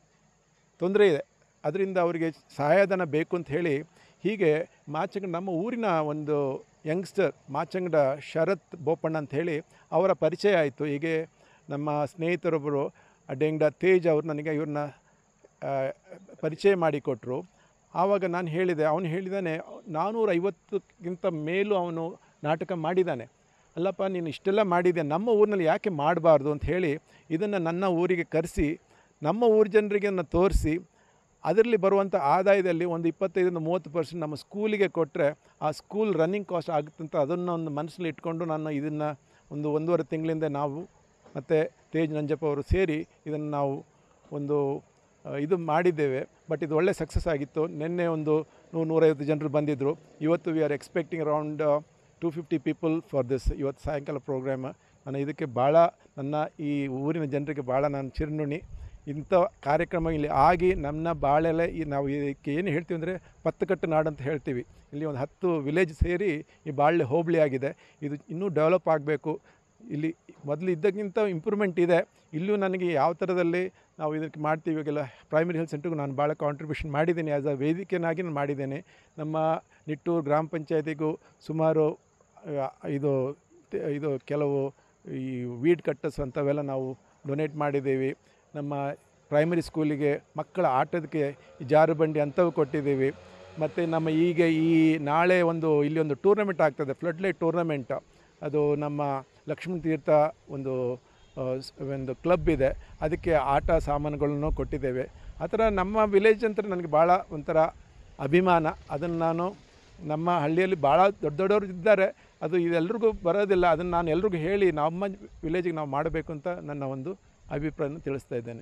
ತೊಂದರೆ ಇದೆ ಅದರಿಂದ ಅವರಿಗೆ ಸಹಾಯಧನ ಬೇಕು ಅಂತ ಹೇಳಿ ಹೀಗೆ ಮಾಚಂಗಡ ನಮ್ಮ ಊರಿನ ಒಂದು ಯಂಗ್ಸ್ಟರ್ ಮಾಚಂಗಡ ಶರತ್ ಬೋಪಣ್ಣ ಅಂತ ಹೇಳಿ ಅವರ ಪರಿಚಯ ಆಯಿತು ಹೀಗೆ ನಮ್ಮ ಸ್ನೇಹಿತರೊಬ್ಬರು ಡೆಂಗ್ಡ ತೇಜ್ ಅವರು ನನಗೆ ಇವ್ರನ್ನ ಆ, ಪರಿಚಯ ಮಾಡಿಕೊಟ್ರು ಆವಾಗ ನಾನು ಹೇಳಿದೆ ಅವನು ಹೇಳಿದ್ದಾನೆ ನಾನ್ನೂರ ಐವತ್ತಕ್ಕಿಂತ ಮೇಲೂ ಅವನು ನಾಟಕ ಮಾಡಿದ್ದಾನೆ ಅಲ್ಲಪ್ಪ ನೀನು ಇಷ್ಟೆಲ್ಲ ಮಾಡಿದೆ ನಮ್ಮ ಊರಿನಲ್ಲಿ ಯಾಕೆ ಮಾಡಬಾರ್ದು ಅಂತ ಹೇಳಿ ಇದನ್ನು ನನ್ನ ಊರಿಗೆ ಕರೆಸಿ ನಮ್ಮ ಊರ ಜನರಿಗೆ ನಾನು ತೋರಿಸಿ ಅದರಲ್ಲಿ ಬರುವಂಥ ಆದಾಯದಲ್ಲಿ ಒಂದು ಇಪ್ಪತ್ತೈದರಿಂದ ಮೂವತ್ತು ಪರ್ಸೆಂಟ್ ನಮ್ಮ ಸ್ಕೂಲಿಗೆ ಕೊಟ್ಟರೆ ಆ ಸ್ಕೂಲ್ ರನ್ನಿಂಗ್ ಕಾಸ್ಟ್ ಆಗುತ್ತಂತ ಅದನ್ನು ಒಂದು ಮನಸ್ಸಲ್ಲಿ ಇಟ್ಕೊಂಡು ನಾನು ಇದನ್ನು ಒಂದು ಒಂದೂವರೆ ತಿಂಗಳಿಂದ ನಾವು ಮತ್ತು ತೇಜ್ ನಂಜಪ್ಪ ಅವರು ಸೇರಿ ಇದನ್ನು ನಾವು ಒಂದು ಆ, ಇದು ಮಾಡಿದ್ದೇವೆ ಬಟ್ ಇದು ಒಳ್ಳೆ ಸಕ್ಸಸ್ ಆಗಿತ್ತು ನಿನ್ನೆ ಒಂದು ನೂರು ನೂರೈವತ್ತು ಜನರು ಬಂದಿದ್ದರು ಇವತ್ತು we are expecting around two fifty people for this ಇವತ್ತು ಸಾಯಂಕಾಲ ಪ್ರೋಗ್ರಾಮ್ ನಾನು ಇದಕ್ಕೆ ಭಾಳ ನನ್ನ ಈ ಊರಿನ ಜನರಿಗೆ ಭಾಳ ನಾನು ಚಿರುನುಣಿ ಇಂಥ ಕಾರ್ಯಕ್ರಮ ಇಲ್ಲಿ ಆಗಿ ನಮ್ಮ ಬಾಳೆಲೆ ಈ ನಾವು ಇದಕ್ಕೆ ಏನು ಹೇಳ್ತೀವಿ ಅಂದರೆ ಪತ್ತಕಟ್ಟು ನಾಡು ಅಂತ ಹೇಳ್ತೀವಿ ಇಲ್ಲಿ ಒಂದು ಹತ್ತು ವಿಲೇಜ್ ಸೇರಿ ಈ ಬಾಳೆ ಹೋಬಳಿ ಆಗಿದೆ ಇದು ಇನ್ನೂ ಡೆವಲಪ್ ಆಗಬೇಕು ಇಲ್ಲಿ ಮೊದಲು ಇದ್ದಕ್ಕಿಂತ ಇಂಪ್ರೂವ್ಮೆಂಟ್ ಇದೆ ಇಲ್ಲೂ ನನಗೆ ಯಾವ ಥರದಲ್ಲಿ ನಾವು ಇದಕ್ಕೆ ಮಾಡ್ತೀವಿ ಇವಾಗೆಲ್ಲ ಪ್ರೈಮರಿ ಹೆಲ್ತ್ ಸೆಂಟ್ರಿಗೆ ನಾನು ಭಾಳ ಕಾಂಟ್ರಿಬ್ಯೂಷನ್ ಮಾಡಿದ್ದೀನಿ ಆ್ಯಸ್ ಅ ವೇದಿಕೆನಾಗಿ ನಾನು ಮಾಡಿದ್ದೇನೆ ನಮ್ಮ ನಿಟ್ಟೂರು ಗ್ರಾಮ ಪಂಚಾಯತಿಗೂ ಸುಮಾರು ಆ, ಇದು ತೆ- ಇದು ಕೆಲವು ಈ ವೀಡ್ ಕಟ್ಟಸ್ ಅಂಥವೆಲ್ಲ ನಾವು ಡೊನೇಟ್ ಮಾಡಿದ್ದೀವಿ ನಮ್ಮ ಪ್ರೈಮರಿ ಸ್ಕೂಲಿಗೆ ಮಕ್ಕಳ ಆಟದಕ್ಕೆ ಈ ಜಾರುಬಂಡಿ ಅಂಥವು ಕೊಟ್ಟಿದ್ದೀವಿ ಮತ್ತು ನಮ್ಮ ಈಗ ಈ ನಾಳೆ ಒಂದು ಇಲ್ಲಿ ಒಂದು ಟೂರ್ನಮೆಂಟ್ ಆಗ್ತದೆ ಫ್ಲಡ್ ಲೈಟ್ ಟೂರ್ನಮೆಂಟ್ ಅದು ನಮ್ಮ ಲಕ್ಷ್ಮಣ ತೀರ್ಥ ಒಂದು ಆ, ಸ್- ಒಂದು ಕ್ಲಬ್ ಇದೆ ಅದಕ್ಕೆ ಆಟ ಸಾಮಾನುಗಳನ್ನು ಕೊಟ್ಟಿದ್ದೇವೆ ಆ ಥರ ನಮ್ಮ ವಿಲೇಜ್ ಅಂತ ನನಗೆ ಭಾಳ ಒಂಥರ ಅಭಿಮಾನ ಅದನ್ನು ನಾನು ನಮ್ಮ ಹಳ್ಳಿಯಲ್ಲಿ ಭಾಳ ದೊಡ್ಡ ದೊಡ್ಡವರು ಇದ್ದಾರೆ ಅದು ಇದೆಲ್ರಿಗೂ ಬರೋದಿಲ್ಲ ಅದನ್ನು ನಾನು ಎಲ್ರಿಗೂ ಹೇಳಿ ನಮ್ಮ ವಿಲೇಜಿಗೆ ನಾವು ಮಾಡಬೇಕು ಅಂತ ನನ್ನ ಒಂದು ಅಭಿಪ್ರಾಯನ ತಿಳಿಸ್ತಾ ಇದ್ದೇನೆ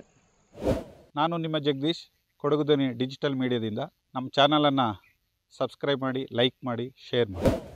ನಾನು ನಿಮ್ಮ ಜಗದೀಶ್ ಕೊಡಗು ಧ್ವನಿ ಡಿಜಿಟಲ್ ಮೀಡಿಯಾದಿಂದ ನಮ್ಮ ಚಾನಲನ್ನು ಸಬ್ಸ್ಕ್ರೈಬ್ ಮಾಡಿ ಲೈಕ್ ಮಾಡಿ ಶೇರ್ ಮಾಡಿ